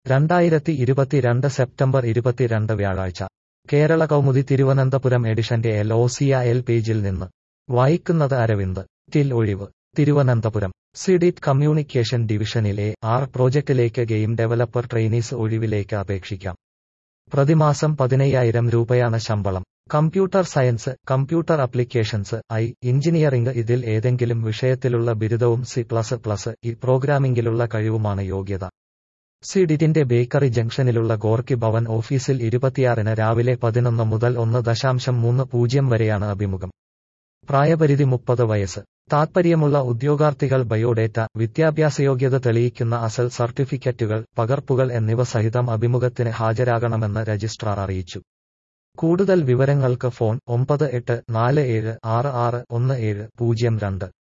രണ്ടായിരത്തി ഇരുപത്തിരണ്ട് സെപ്റ്റംബർ ഇരുപത്തിരണ്ട് വ്യാഴാഴ്ച കേരള കൗമുദി തിരുവനന്തപുരം എഡിഷന്റെ എൽ ഒ സി എൽ പേജിൽ നിന്ന് വായിക്കുന്നത് അരവിന്ദ് ടിൽ ഒഴിവ് തിരുവനന്തപുരം സിഡിറ്റ് കമ്മ്യൂണിക്കേഷൻ ഡിവിഷനിലെ ആർ പ്രോജക്റ്റിലേക്ക് ഗെയിം ഡെവലപ്പർ ട്രെയിനീസ് ഒഴിവിലേക്ക് അപേക്ഷിക്കാം പ്രതിമാസം പതിനയ്യായിരം രൂപയാണ് ശമ്പളം കമ്പ്യൂട്ടർ സയൻസ് കമ്പ്യൂട്ടർ അപ്ലിക്കേഷൻസ് ഐ എഞ്ചിനീയറിംഗ് ഇതിൽ ഏതെങ്കിലും വിഷയത്തിലുള്ള ബിരുദവും സി പ്ലസ് പ്ലസ് ഈ പ്രോഗ്രാമിംഗിലുള്ള കഴിവുമാണ് യോഗ്യത സിഡിറ്റിന്റെ ബേക്കറി ജംഗ്ഷനിലുള്ള ഗോർക്കി ഭവൻ ഓഫീസിൽ ഇരുപത്തിയാറിന് രാവിലെ പതിനൊന്ന് മുതൽ ഒന്ന് ദശാംശം മൂന്ന് പൂജ്യം വരെയാണ് അഭിമുഖം പ്രായപരിധി മുപ്പത് വയസ്സ് താത്പര്യമുള്ള ഉദ്യോഗാർത്ഥികൾ ബയോഡേറ്റ വിദ്യാഭ്യാസയോഗ്യത തെളിയിക്കുന്ന അസൽ സർട്ടിഫിക്കറ്റുകൾ പകർപ്പുകൾ എന്നിവ സഹിതം അഭിമുഖത്തിന് ഹാജരാകണമെന്ന് രജിസ്ട്രാർ അറിയിച്ചു കൂടുതൽ വിവരങ്ങൾക്ക് ഫോൺ ഒമ്പത് എട്ട് നാല് ഏഴ് ആറ് ആറ് ഒന്ന് ഏഴ് പൂജ്യം രണ്ട്